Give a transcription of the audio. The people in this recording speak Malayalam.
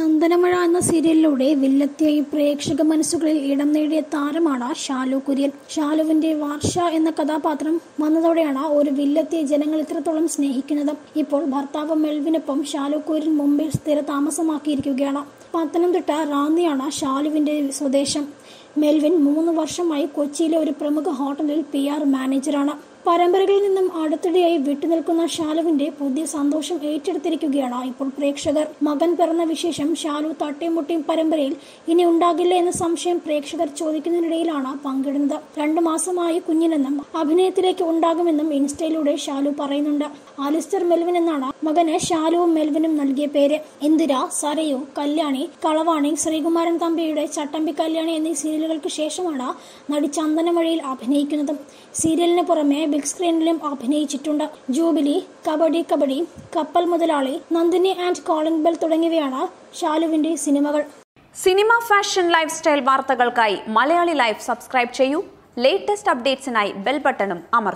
ചന്ദനമഴ എന്ന സീരിയലിലൂടെ വില്ലത്തിയായി പ്രേക്ഷക മനസ്സുകളിൽ ഇടം നേടിയ താരമാണ് ഷാലു കുര്യൻ ഷാലുവിന്റെ വാർഷ എന്ന കഥാപാത്രം വന്നതോടെയാണ് ഒരു വില്ലത്തിയെ ജനങ്ങൾ ഇത്രത്തോളം സ്നേഹിക്കുന്നത് ഇപ്പോൾ ഭർത്താവ് മെൽവിനൊപ്പം ഷാലു കുര്യൻ മുംബൈ സ്ഥിര താമസമാക്കിയിരിക്കുകയാണ് പത്തനംതിട്ട റാന്നിയാണ് ഷാലുവിന്റെ സ്വദേശം മെൽവിൻ മൂന്ന് വർഷമായി കൊച്ചിയിലെ ഒരു പ്രമുഖ ഹോട്ടലിൽ പി ആർ മാനേജറാണ് പരമ്പരകളിൽ നിന്നും അടുത്തിടെയായി വിട്ടുനിൽക്കുന്ന ഷാലുവിന്റെ പുതിയ സന്തോഷം ഏറ്റെടുത്തിരിക്കുകയാണ് ഇപ്പോൾ പ്രേക്ഷകർ മകൻ പിറന്ന വിശേഷം ഷാലു തട്ടിയും മുട്ടിയും പരമ്പരയിൽ ഇനി ഉണ്ടാകില്ല എന്ന സംശയം പ്രേക്ഷകർ ചോദിക്കുന്നതിനിടയിലാണ് പങ്കിടുന്നത് രണ്ടു മാസമായി കുഞ്ഞിനെന്നും അഭിനയത്തിലേക്ക് ഉണ്ടാകുമെന്നും ഇൻസ്റ്റയിലൂടെ ഷാലു പറയുന്നുണ്ട് ആലിസ്റ്റർ മെൽവിൻ എന്നാണ് മകന് ഷാലുവും മെൽവിനും നൽകിയ പേര് ഇന്ദിര സരയു കല്യാണി കളവാണി ശ്രീകുമാരൻ തമ്പിയുടെ ചട്ടമ്പി കല്യാണി എന്നീ സീരിയലുകൾക്ക് ശേഷമാണ് നടി ചന്ദനമഴയിൽ അഭിനയിക്കുന്നത് സീരിയലിന് പുറമെ ബിഗ് സ്ക്രീനിലും അഭിനയിച്ചിട്ടുണ്ട് ജൂബിലി കബഡി കബഡി കപ്പൽ മുതലാളി നന്ദിനി ആൻഡ് കോളിംഗ് ബെൽ തുടങ്ങിയവയാണ് ഷാലുവിന്റെ സിനിമകൾ സിനിമ ഫാഷൻ ലൈഫ് സ്റ്റൈൽ വാർത്തകൾക്കായി മലയാളി ലൈഫ് സബ്സ്ക്രൈബ് ചെയ്യൂ ലേറ്റസ്റ്റ് അപ്ഡേറ്റ്സിനായി ബെൽ ബട്ടണും അമർത്തുക